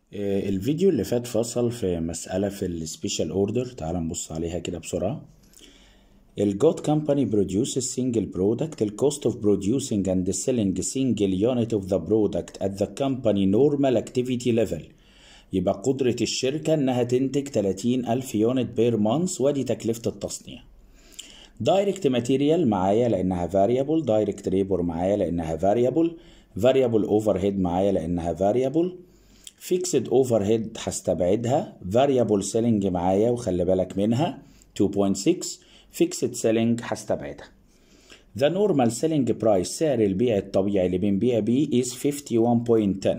آه، الفيديو اللي فات فصل في مسألة في السبيشال اوردر تعال نبص عليها كده بسرعة الجود كومباني produces single product the cost of producing and selling a single unit of the product at the company normal activity level يبقى قدرة الشركة إنها تنتج 30 ألف يونت بير مانث ودي تكلفة التصنيع دايركت ماتيريال معايا لأنها variable دايركت ليبر معايا لأنها variable variable overhead معايا لأنها variable فيكسد اوفر هيد هستبعدها فاريبل سيلينج معايا وخلي بالك منها 2.6 فيكسد سيلينج هستبعدها The normal selling price سعر البيع الطبيعي اللي بنبيع بيه is 51.10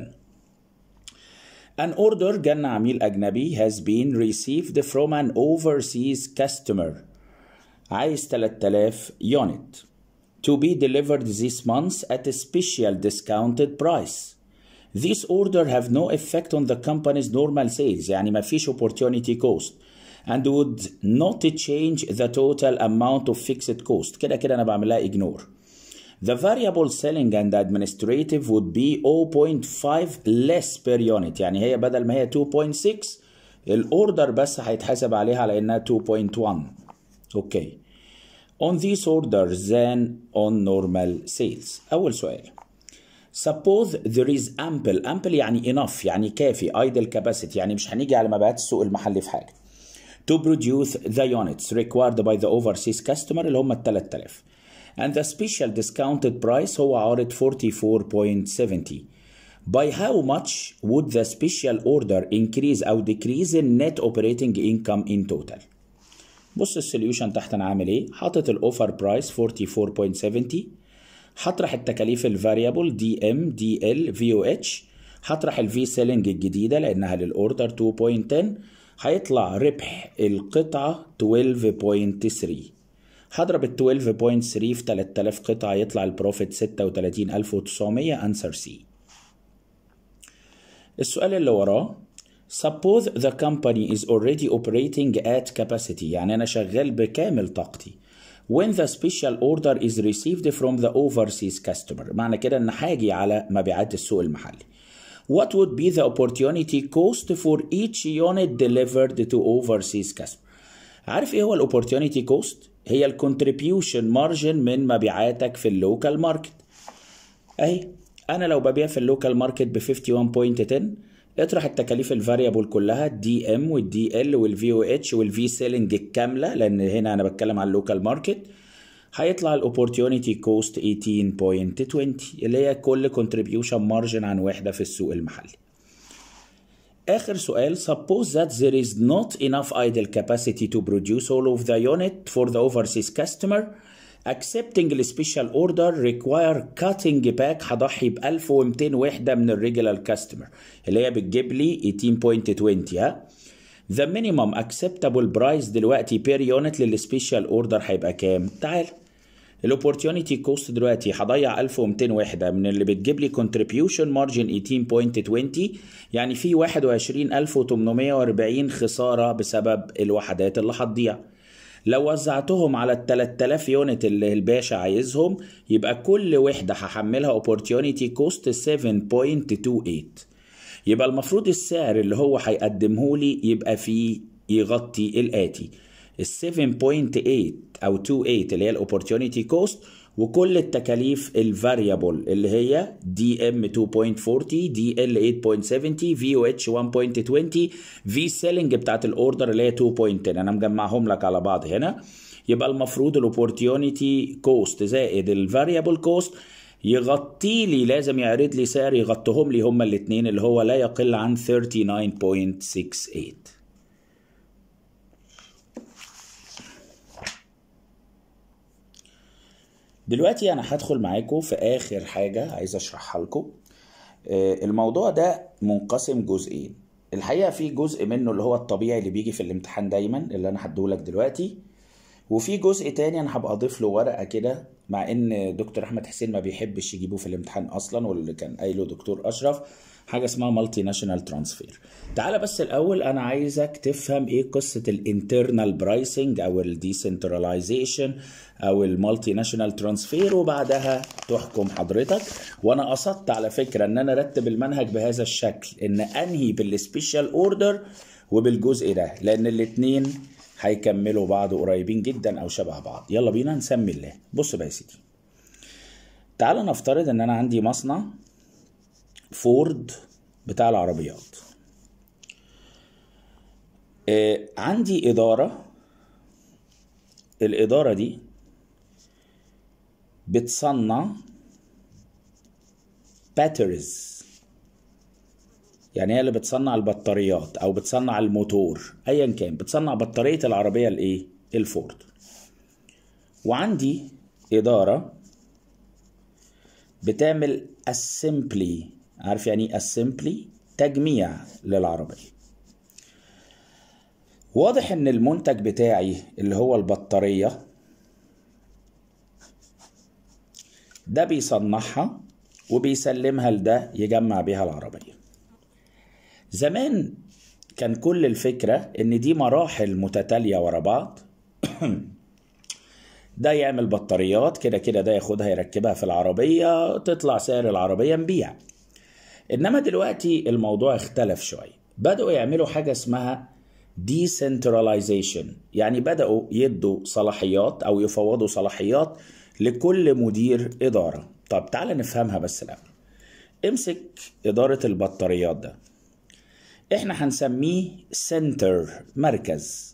An order جالنا عميل أجنبي has been received from an overseas customer عايز 3000 unit to be delivered this month at a special discounted price This order have no effect on the company's normal sales يعني ما فيش opportunity cost and would not change the total amount of fixed cost كده كده أنا بعملها ignore The variable selling and administrative would be 0.5 less per unit يعني هي بدل ما هي 2.6 الاوردر بس هيتحسب عليها على انها 2.1 اوكي on these orders than on normal sales اول سؤال Suppose there is ample ample يعني enough يعني كافي idle capacity يعني مش هنيجي على مبيعات السوق المحلي في حاجة to produce the units required by the overseas customer اللي هم ال 3000 and the special discounted price هو عارض 44.70 by how much would the special order increase أو decrease in net operating income in total بص السوليوشن تحت انا عامل ايه حاطط الاوفر برايس 44.70 هطرح التكاليف الفاريبل دي ام دي ال في او اتش هطرح الفي سيلينج الجديده لانها للاوردر 2.10 هيطلع ربح القطعه 12.3 هضرب ال 12.3 في 3000 قطعه يطلع البروفيت 36900 انسر سي السؤال اللي وراه Suppose the company is already operating at capacity يعني أنا شغال بكامل طاقتي when the special order is received from the overseas customer معنى كده ان هاجي على مبيعات السوق المحلي what would be the opportunity cost for each unit delivered to overseas customer عارف ايه هو الاوبورتيونيتي كوست هي الكونتريبيوشن مارجن من مبيعاتك في اللوكال ماركت اهي انا لو ببيع في اللوكال ماركت ب 51.10 اطرح التكاليف الفاريبل كلها الدي ام والدي ال والفي او اتش والفي سيلينج الكامله لان هنا انا بتكلم على اللوكال ماركت هيطلع الاوبورتيونيتي كوست 18.20 اللي هي كل كونتريبيوشن مارجن عن وحده في السوق المحلي اخر سؤال suppose that there is not enough idle capacity to produce all of the unit for the overseas customer accepting the special order require cutting back هضحي ب 1200 وحدة من الريجولار كاستمر اللي هي بتجيب لي 18.20 ها The minimum acceptable price دلوقتي بير يونت للسبيشال اوردر هيبقى كام؟ تعال الاوبورتيونيتي كوست دلوقتي هضيع 1200 وحده من اللي بتجيب لي كونتريبيوشن مارجن 18.20 يعني في 21840 خساره بسبب الوحدات اللي هتضيع لو وزعتهم على ال 3000 يونت اللي الباشا عايزهم يبقى كل وحده هحملها opportunity cost 7.28 يبقى المفروض السعر اللي هو هيقدمه لي يبقى فيه يغطي الاتي ال 7.8 او 28 اللي هي الاوبورتيونيتي كوست وكل التكاليف الفاريبل اللي هي دي ام 2.40 دي ال 8.70 في او اتش 1.20 في سيلينج بتاعت الاوردر اللي هي 2.10 انا مجمعهم لك على بعض هنا يبقى المفروض الاوبورتيونيتي كوست زائد الفاريبل كوست يغطي لي لازم يعرض لي سعر يغطيهم لي هما الاثنين اللي هو لا يقل عن 39.68 دلوقتي انا هدخل معاكم في اخر حاجه عايز اشرحها لكم الموضوع ده منقسم جزئين الحقيقه في جزء منه اللي هو الطبيعي اللي بيجي في الامتحان دايما اللي انا هديهولك دلوقتي وفي جزء تاني انا هبقى اضيف له ورقه كده مع ان دكتور احمد حسين ما بيحبش يجيبه في الامتحان اصلا واللي كان قايله دكتور اشرف حاجه اسمها مالتي ناشونال ترانسفير تعالى بس الاول انا عايزك تفهم ايه قصه الانترنال برايسنج او الديسنتراليزيشن او المالتي ناشونال ترانسفير وبعدها تحكم حضرتك وانا قصدت على فكره ان انا ارتب المنهج بهذا الشكل ان انهي بالسبيشال اوردر وبالجزء ده لان الاثنين هيكملوا بعض قريبين جدا او شبه بعض يلا بينا نسمي الله بص بقى يا سيدي تعال نفترض ان انا عندي مصنع فورد بتاع العربيات آه عندي إدارة الإدارة دي بتصنع باترز يعني هي اللي بتصنع البطاريات او بتصنع الموتور ايا كان بتصنع بطاريه العربيه الايه الفورد وعندي اداره بتعمل assembly عارف يعني ايه assembly تجميع للعربيه واضح ان المنتج بتاعي اللي هو البطاريه ده بيصنعها وبيسلمها لده يجمع بيها العربيه زمان كان كل الفكرة إن دي مراحل متتالية ورا بعض ده يعمل بطاريات كده كده ده ياخدها يركبها في العربية تطلع سعر العربية نبيع إنما دلوقتي الموضوع اختلف شوية بدأوا يعملوا حاجة اسمها decentralization يعني بدأوا يدوا صلاحيات أو يفوضوا صلاحيات لكل مدير إدارة طب تعال نفهمها بس الأول امسك إدارة البطاريات ده احنا هنسميه سنتر مركز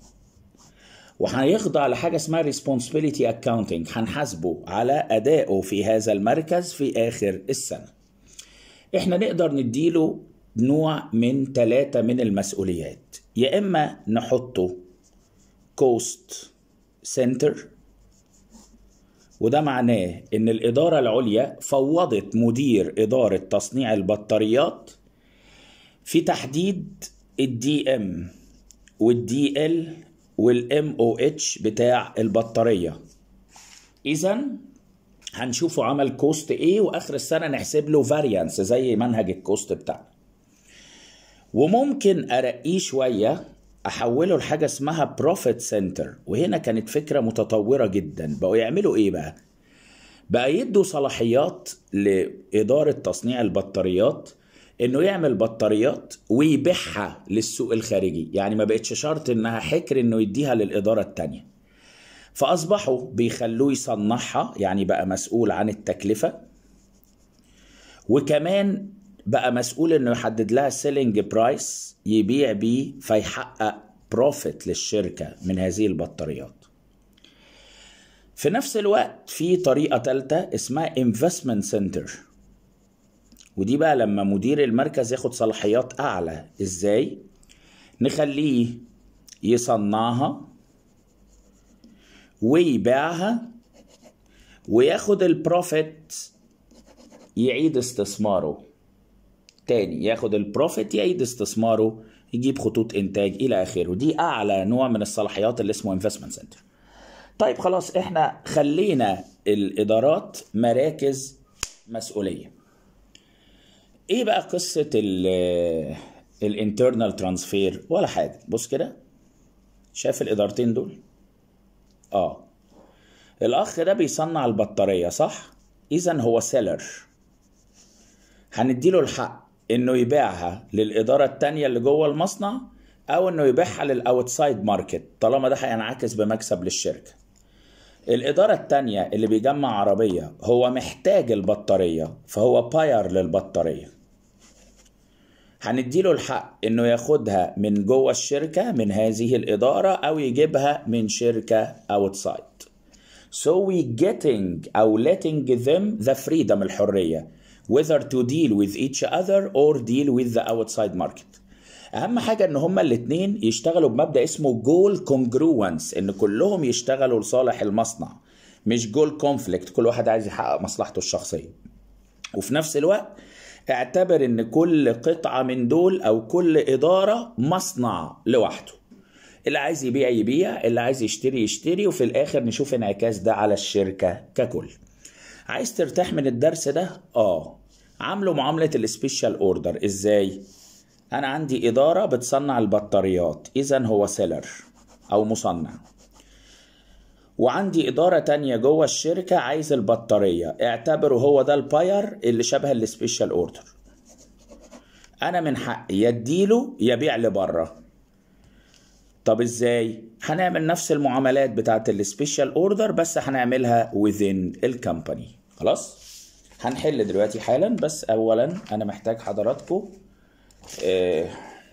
وهيخضع لحاجه اسمها responsibility accounting هنحاسبه على ادائه في هذا المركز في اخر السنه احنا نقدر نديله نوع من ثلاثة من المسؤوليات يا إما نحطه كوست سنتر وده معناه إن الإدارة العليا فوضت مدير إدارة تصنيع البطاريات في تحديد الدي ام والدي ال والام او اتش بتاع البطاريه اذا هنشوفه عمل كوست ايه واخر السنه نحسب له فاريانس زي منهج الكوست بتاعنا وممكن ارقيه شويه احوله لحاجه اسمها بروفيت سنتر وهنا كانت فكره متطوره جدا بقوا يعملوا ايه بقى بقى يدوا صلاحيات لاداره تصنيع البطاريات انه يعمل بطاريات ويبيعها للسوق الخارجي يعني ما بقتش شرط انها حكر انه يديها للاداره التانية فاصبحوا بيخلوه يصنعها يعني بقى مسؤول عن التكلفه وكمان بقى مسؤول انه يحدد لها سيلينج برايس يبيع بيه فيحقق بروفيت للشركه من هذه البطاريات في نفس الوقت في طريقه ثالثه اسمها انفستمنت سنتر ودي بقى لما مدير المركز ياخد صلاحيات اعلى ازاي نخليه يصنعها ويبيعها وياخد البروفيت يعيد استثماره تاني ياخد البروفيت يعيد استثماره يجيب خطوط انتاج الى اخره دي اعلى نوع من الصلاحيات اللي اسمه انفستمنت سنتر طيب خلاص احنا خلينا الادارات مراكز مسؤوليه ايه بقى قصه الانترنال ترانسفير ولا حاجه بص كده شايف الادارتين دول اه الاخ ده بيصنع البطاريه صح اذا هو سيلر هنديله الحق انه يبيعها للاداره التانية اللي جوه المصنع او انه يبيعها للاوتسايد ماركت طالما ده هينعكس بمكسب للشركه الإدارة التانية اللي بيجمع عربية هو محتاج البطارية فهو باير للبطارية هنديله الحق انه ياخدها من جوه الشركة من هذه الإدارة أو يجيبها من شركة outside so we getting أو letting them the freedom الحرية whether to deal with each other or deal with the outside market اهم حاجه ان هما الاثنين يشتغلوا بمبدا اسمه جول كونجروانس ان كلهم يشتغلوا لصالح المصنع مش جول كونفليكت كل واحد عايز يحقق مصلحته الشخصيه وفي نفس الوقت اعتبر ان كل قطعه من دول او كل اداره مصنع لوحده اللي عايز يبيع يبيع اللي عايز يشتري يشتري وفي الاخر نشوف انعكاس ده على الشركه ككل عايز ترتاح من الدرس ده اه عامله معامله السبيشال اوردر ازاي انا عندي اداره بتصنع البطاريات اذا هو سيلر او مصنع وعندي إدارة تانية جوه الشركة عايز البطارية اعتبره هو ده الباير اللي شبه السبيشال اوردر أنا من حقي يديله يبيع لبره طب ازاي؟ هنعمل نفس المعاملات بتاعت السبيشال اوردر بس هنعملها within الكمباني خلاص؟ هنحل دلوقتي حالا بس اولا انا محتاج حضراتكم آه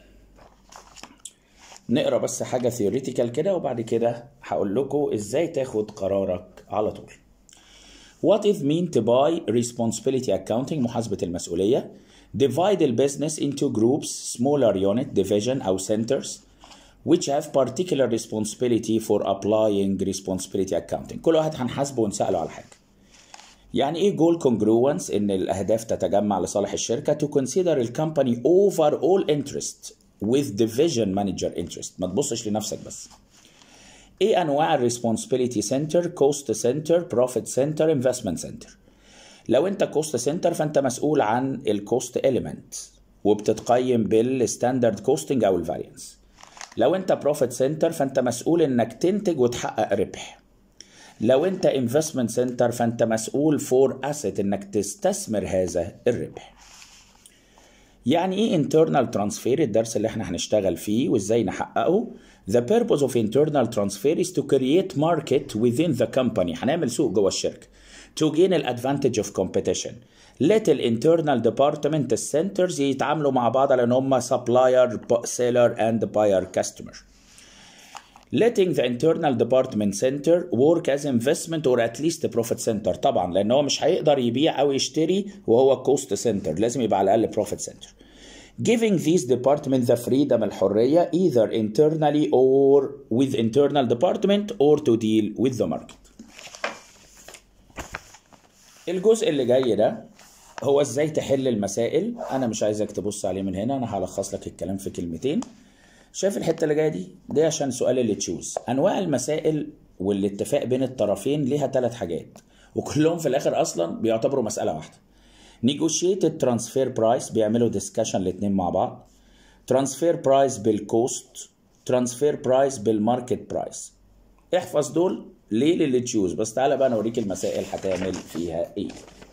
نقرا بس حاجه ثيوريتيكال كده وبعد كده هقول لكم ازاي تاخد قرارك على طول What is mean to buy responsibility accounting محاسبة المسؤولية Divide the business into groups smaller unit division أو centers which have particular responsibility for applying responsibility accounting كل واحد هنحاسبه ونسأله على حاجة يعني ايه goal congruence ان الاهداف تتجمع لصالح الشركة to consider the company overall interest with division manager interest ما تبصش لنفسك بس ايه انواع الريسبونسبيلتي سنتر كوست سنتر بروفيت سنتر انفستمنت سنتر لو انت كوست سنتر فانت مسؤول عن الكوست اليمنت وبتتقيم بالستاندرد كوستنج او الفاريانس لو انت بروفيت سنتر فانت مسؤول انك تنتج وتحقق ربح لو انت انفستمنت سنتر فانت مسؤول فور اسيت انك تستثمر هذا الربح يعني ايه internal transfer الدرس اللي احنا هنشتغل فيه وازاي نحققه The purpose of internal transfer is to create market within the company هنعمل سوق جوه الشركة to gain the advantage of competition let the internal department السنترز يتعاملوا مع بعض لان هم supplier seller and buyer customer letting the internal department center work as investment or at least a profit center طبعا لان هو مش هيقدر يبيع او يشتري وهو cost center لازم يبقى على الاقل profit center giving these department the freedom الحرية either internally or with internal department or to deal with the market الجزء اللي جاي ده هو ازاي تحل المسائل انا مش عايزك تبص عليه من هنا انا هلخص لك الكلام في كلمتين شايف الحته اللي جايه دي دي عشان سؤال اللي تشوز انواع المسائل والاتفاق بين الطرفين ليها ثلاث حاجات وكلهم في الاخر اصلا بيعتبروا مساله واحده نيجوشيتد ترانسفير برايس بيعملوا ديسكشن الاثنين مع بعض ترانسفير برايس بالكوست ترانسفير برايس بالماركت برايس احفظ دول ليه للي تشوز بس تعالى بقى اوريك المسائل هتعمل فيها ايه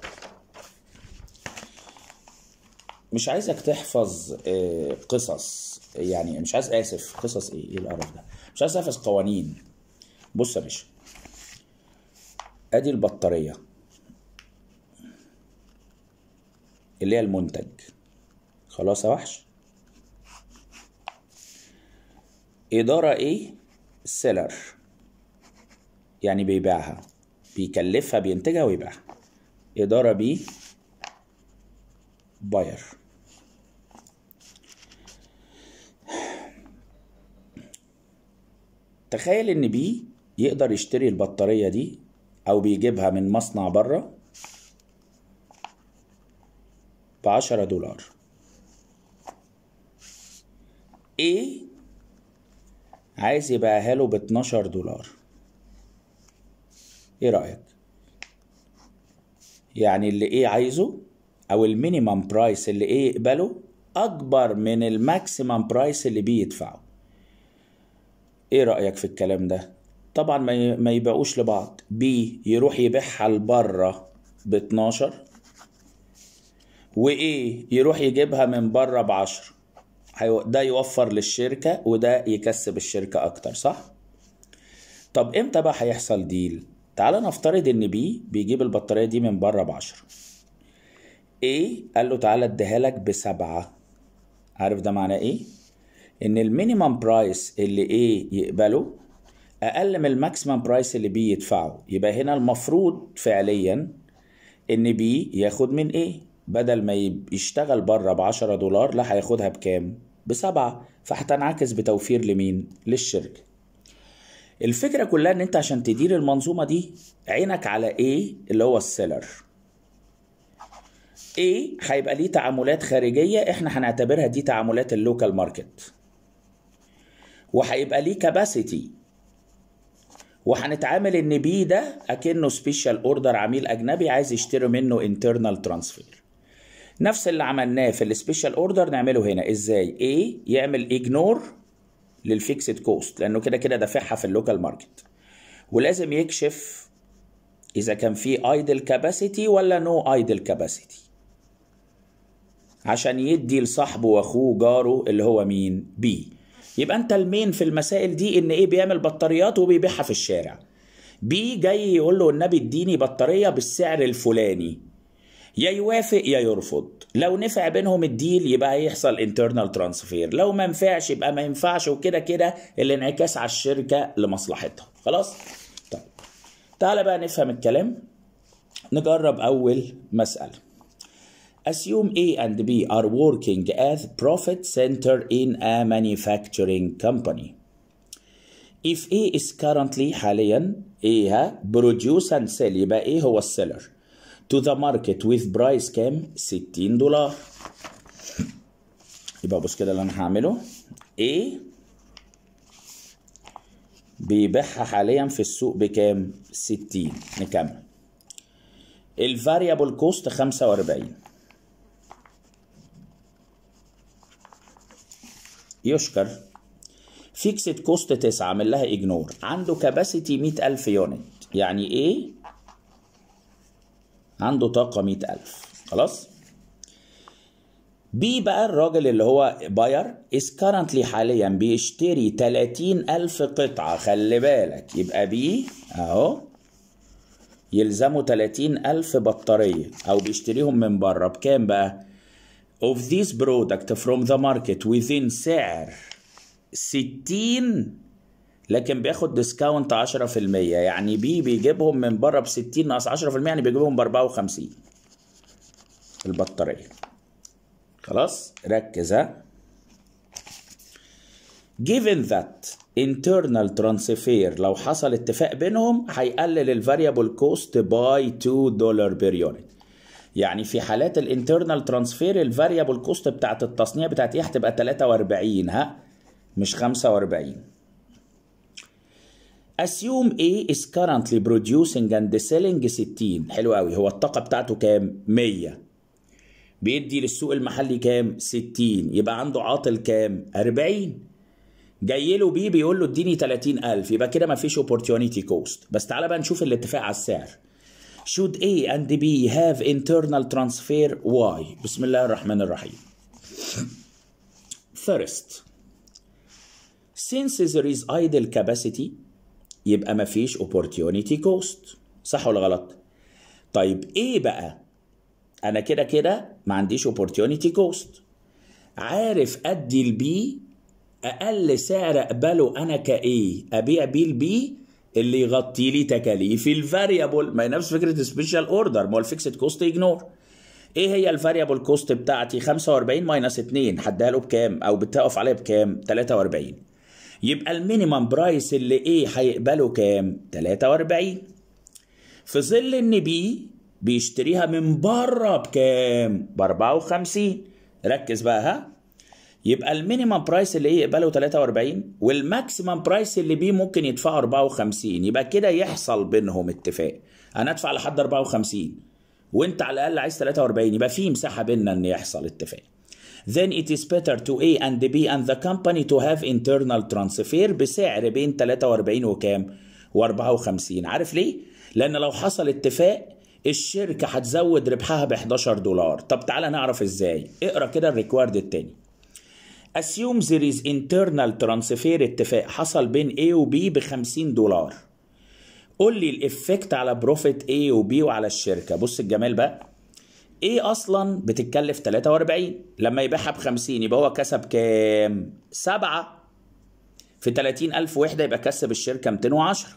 مش عايزك تحفظ قصص يعني مش عايز اسف قصص ايه ايه القرف ده مش عايز احفظ قوانين بص يا باشا ادي البطاريه اللي هي المنتج خلاص يا وحش إدارة إيه؟ سيلر يعني بيبيعها بيكلفها بينتجها ويبيعها إدارة بي باير تخيل إن بي يقدر يشتري البطارية دي أو بيجيبها من مصنع بره بعشرة دولار A عايز يبيعها له باتناشر دولار ايه رأيك؟ يعني اللي ايه عايزه او المينيمم برايس اللي ايه يقبله اكبر من الماكسيمم برايس اللي بيه يدفعه ايه رأيك في الكلام ده؟ طبعا ما يبيعوش لبعض بي يروح يبيعها لبره ب 12 وايه يروح يجيبها من بره بعشرة ده يوفر للشركة وده يكسب الشركة أكتر صح؟ طب إمتى بقى هيحصل ديل؟ تعال نفترض إن بي بيجيب البطارية دي من بره بعشرة إيه قال له تعالى اديها لك بسبعة عارف ده معناه إيه؟ إن المينيمم برايس اللي إيه يقبله أقل من الماكسيمم برايس اللي بي يدفعه يبقى هنا المفروض فعليا إن بي ياخد من إيه؟ بدل ما يشتغل بره ب 10 دولار لا هياخدها بكام؟ بسبعة فهتنعكس بتوفير لمين؟ للشركة. الفكرة كلها ان انت عشان تدير المنظومة دي عينك على ايه اللي هو السيلر. ايه هيبقى ليه تعاملات خارجية احنا هنعتبرها دي تعاملات اللوكال ماركت. وهيبقى ليه كاباسيتي وهنتعامل ان بي ده اكنه سبيشال اوردر عميل اجنبي عايز يشتري منه انترنال ترانسفير نفس اللي عملناه في السبيشال اوردر نعمله هنا ازاي A يعمل اجنور للفيكسد كوست لانه كده كده دافعها في اللوكال ماركت ولازم يكشف اذا كان في ايدل كاباسيتي ولا نو ايدل كاباسيتي عشان يدي لصاحبه واخوه جاره اللي هو مين بي يبقى انت المين في المسائل دي ان ايه بيعمل بطاريات وبيبيعها في الشارع بي جاي يقول له النبي اديني بطاريه بالسعر الفلاني يا يوافق يا يرفض لو نفع بينهم الديل يبقى هيحصل انترنال ترانسفير لو ما نفعش يبقى ما ينفعش وكده كده الانعكاس على الشركه لمصلحتها خلاص طيب تعالى بقى نفهم الكلام نجرب اول مساله Assume A and B are working as profit center in a manufacturing company. If A is currently حاليا A ها produce and sell يبقى A هو السيلر to the market with price كام 60 دولار يبقى بص كده اللي انا هعمله A بيبيعها حاليا في السوق بكام 60 نكمل الفاريبل كوست 45 يشكر فيكسد كوست 9 عامل لها اجنور عنده كاباسيتي 100000 يونت يعني ايه عنده طاقه 100000 خلاص بي بقى الراجل اللي هو باير is currently حاليا بيشتري 30000 قطعة خلي بالك يبقى بي اهو يلزموا 30000 بطارية أو بيشتريهم من بره بكام بقى؟ of this product from the market within سعر 60 لكن بياخد ديسكاونت 10% يعني بي بيجيبهم من بره ب 60 ناقص 10% يعني بيجيبهم ب 54 البطارية خلاص ركز ها given that internal transfer لو حصل اتفاق بينهم هيقلل الفاريبل كوست باي 2 دولار بير يونت يعني في حالات الانترنال ترانسفير الفاريبل كوست بتاعت التصنيع بتاعت ايه هتبقى 43 ها مش 45 assume A is currently producing and selling 60 حلو قوي هو الطاقة بتاعته كام 100 بيدي للسوق المحلي كام 60 يبقى عنده عاطل كام 40 جاي له بي بيقول له اديني 30000 يبقى كده مفيش opportunity cost بس تعالى بقى نشوف الاتفاق على السعر should A and B have internal transfer why بسم الله الرحمن الرحيم first since there is idle capacity يبقى مفيش opportunity cost صح ولا غلط طيب ايه بقى انا كده كده ما عنديش opportunity cost عارف ادي البي اقل سعر اقبله انا كايه ابيع بيه البي اللي يغطي لي تكاليف الفاريبل ما هي نفس فكره سبيشال اوردر ما هو الفيكسد كوست اجنور ايه هي الفاريبل كوست بتاعتي 45 ماينس 2 هديها له بكام او بتقف عليها بكام 43 يبقى المينيمم برايس اللي ايه هيقبله كام 43 في ظل ان بي بيشتريها من بره بكام ب 54 ركز بقى ها يبقى المينيمم برايس اللي ايه يقبله 43 والماكسيمم برايس اللي بيه ممكن يدفعه 54 يبقى كده يحصل بينهم اتفاق انا ادفع لحد 54 وانت على الاقل عايز 43 يبقى في مساحه بيننا ان يحصل اتفاق then it is better to A and B and the company to have internal transfer بسعر بين 43 وكام و54 عارف ليه لان لو حصل اتفاق الشركة هتزود ربحها ب 11 دولار طب تعالى نعرف ازاي اقرا كده الريكوارد التاني assume there is internal transfer اتفاق حصل بين A و B ب 50 دولار قول لي الافكت على بروفيت A و B وعلى الشركة بص الجمال بقى A اصلا بتتكلف 43 لما يبيعها ب 50 يبقى هو كسب كام 7 في 30000 وحدة يبقى كسب الشركة 210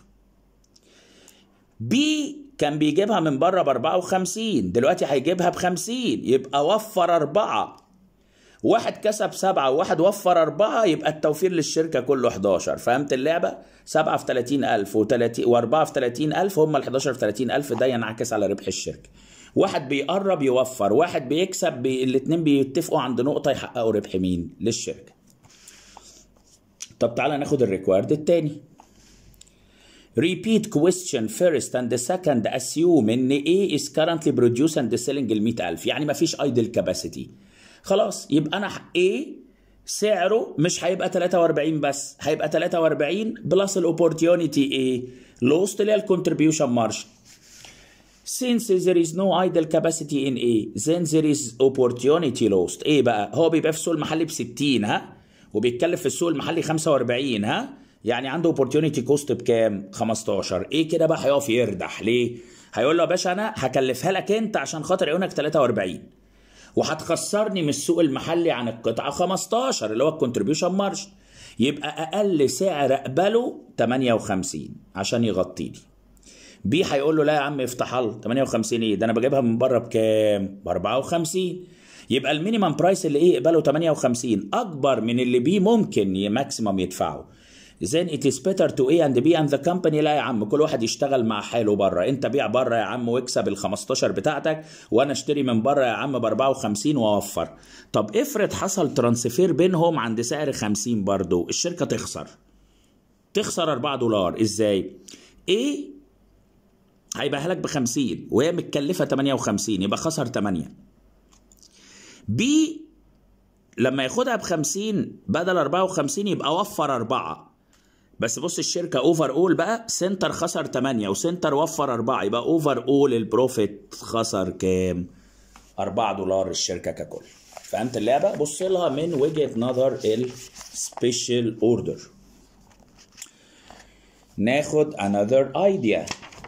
B كان بيجيبها من بره ب 54 دلوقتي هيجيبها ب 50 يبقى وفر أربعة واحد كسب سبعة وواحد وفر أربعة يبقى التوفير للشركة كله 11 فهمت اللعبة؟ سبعة في 30000 وأربعة في 30000 هم ال 11 في 30000 ده ينعكس على ربح الشركة واحد بيقرب يوفر واحد بيكسب بي... الاتنين بيتفقوا عند نقطة يحققوا ربح مين؟ للشركة طب تعالى ناخد الريكوايرد التاني repeat question first and the second assume ان A is currently produce and selling ال 100000 يعني ما فيش idle capacity خلاص يبقى انا A سعره مش هيبقى 43 بس هيبقى 43 بلس الاوبورتيونيتي A lost اللي هي الكونتريبيوشن مارجن since there is no idle capacity in A then there is opportunity lost ايه بقى هو بيبقى في السوق المحلي ب 60 ها وبيتكلف في السوق المحلي 45 ها يعني عنده opportunity cost بكام 15 ايه كده بقى هيقف يردح ليه هيقول له يا باشا انا هكلفها لك انت عشان خاطر عيونك 43 وهتخسرني من السوق المحلي عن القطعه 15 اللي هو الكونتريبيوشن مارجن يبقى اقل سعر اقبله 58 عشان يغطيني بي هيقول له لا يا عم افتح الله 58 ايه ده انا بجيبها من بره بكام ب 54 يبقى المينيمم برايس اللي ايه يقبله 58 اكبر من اللي بي ممكن ماكسيمم يدفعه then it is better to A and B and the company لا يا عم كل واحد يشتغل مع حاله بره انت بيع بره يا عم واكسب ال 15 بتاعتك وانا اشتري من بره يا عم ب 54 واوفر طب افرض حصل ترانسفير بينهم عند سعر 50 برضه الشركه تخسر تخسر 4 دولار ازاي A هيبقى لك ب 50 وهي متكلفه 58 يبقى خسر 8 بي لما ياخدها ب 50 بدل 54 يبقى وفر 4 بس بص الشركه اوفر اول بقى سنتر خسر 8 وسنتر وفر 4 يبقى اوفر اول البروفيت خسر كام 4 دولار الشركه ككل فهمت اللعبه بص لها من وجهه نظر السبيشال اوردر ناخد another idea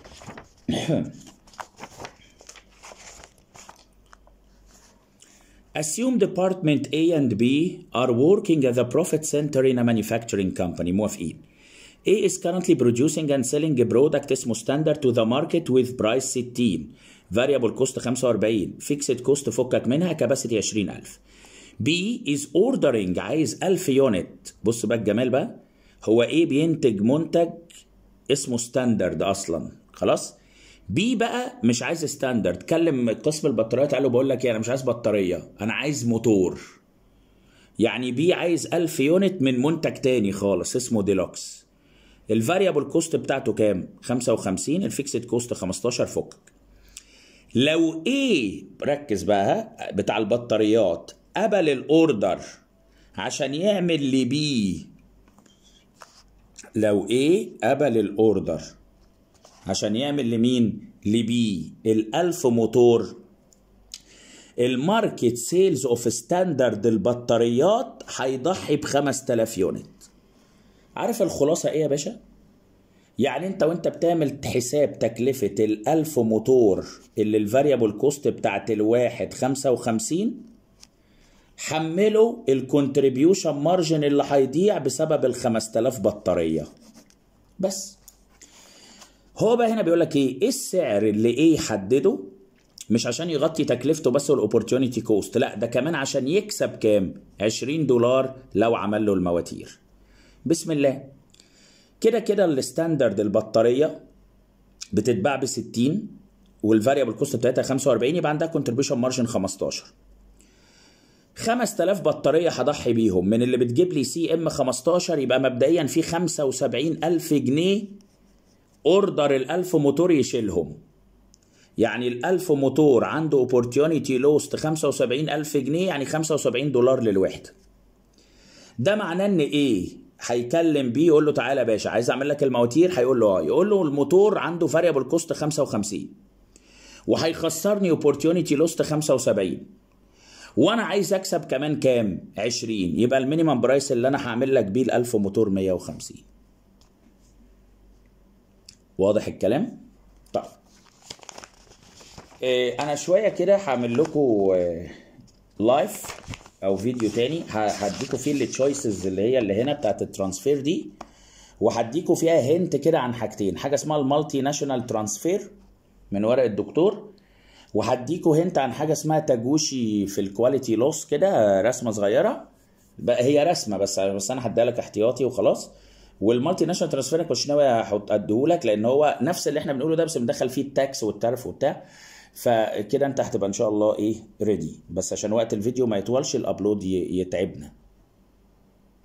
Assume department A and B are working as a profit center in a manufacturing company موافقين A is currently producing and selling a product اسمه standard to the market with price 60 variable cost 45 fixed cost فكك منها capacity 20000 B is ordering عايز 1000 يونت بص بقى الجمال بقى هو A بينتج منتج اسمه ستاندرد اصلا خلاص بي بقى مش عايز ستاندرد كلم قسم البطاريات قال له بقول لك ايه انا مش عايز بطاريه انا عايز موتور يعني بي عايز 1000 يونت من منتج تاني خالص اسمه ديلوكس الفاريبل كوست بتاعته كام 55 الفيكسد كوست 15 فكك لو ايه ركز بقى بتاع البطاريات قبل الاوردر عشان يعمل لبي لو ايه قبل الاوردر عشان يعمل لمين لبي الألف موتور الماركت سيلز اوف ستاندرد البطاريات هيضحي ب 5000 يونت عارف الخلاصة ايه يا باشا يعني انت وانت بتعمل حساب تكلفة الألف موتور اللي الفاريبل كوست بتاعت الواحد 55 حملوا الكونتريبيوشن مارجن اللي هيضيع بسبب ال 5000 بطارية بس هو بقى هنا بيقول لك ايه ايه السعر اللي ايه يحدده مش عشان يغطي تكلفته بس والاوبورتيونيتي كوست لا ده كمان عشان يكسب كام 20 دولار لو عمل له المواتير بسم الله كده كده الستاندرد البطاريه بتتباع ب 60 والفاريبل كوست بتاعتها 45 يبقى عندها كونتريبيوشن مارجن 15 5000 بطارية هضحي بيهم من اللي بتجيب لي سي ام 15 يبقى مبدئيا في 75000 جنيه اوردر ال1000 موتور يشيلهم يعني ال1000 موتور عنده اوبورتيونيتي لوست 75000 جنيه يعني 75 دولار للوحده ده معناه ان ايه هيكلم بيه يقول له تعالى يا باشا عايز اعمل لك المواتير هيقول له اه يقول له الموتور عنده فاريبل كوست 55 وهيخسرني اوبورتيونيتي لوست 75 وانا عايز اكسب كمان كام 20 يبقى المينيمم برايس اللي انا هعمل لك بيه ال1000 موتور 150 واضح الكلام طيب إيه انا شويه كده هعمل لكم إيه لايف او فيديو تاني هديكوا فيه التشويسز اللي هي اللي هنا بتاعت الترانسفير دي وهديكوا فيها هنت كده عن حاجتين حاجه اسمها المالتي ناشونال ترانسفير من ورق الدكتور وهديكوا هنت عن حاجه اسمها تجوشي في الكواليتي لوس كده رسمه صغيره بقى هي رسمه بس بس انا هديها لك احتياطي وخلاص والمالتي ناشونال ترانسفير مش ناوي احط اديهولك لان هو نفس اللي احنا بنقوله ده بس مدخل فيه التاكس والتعرف وبتاع فكده انت هتبقى ان شاء الله ايه ريدي بس عشان وقت الفيديو ما يطولش الابلود يتعبنا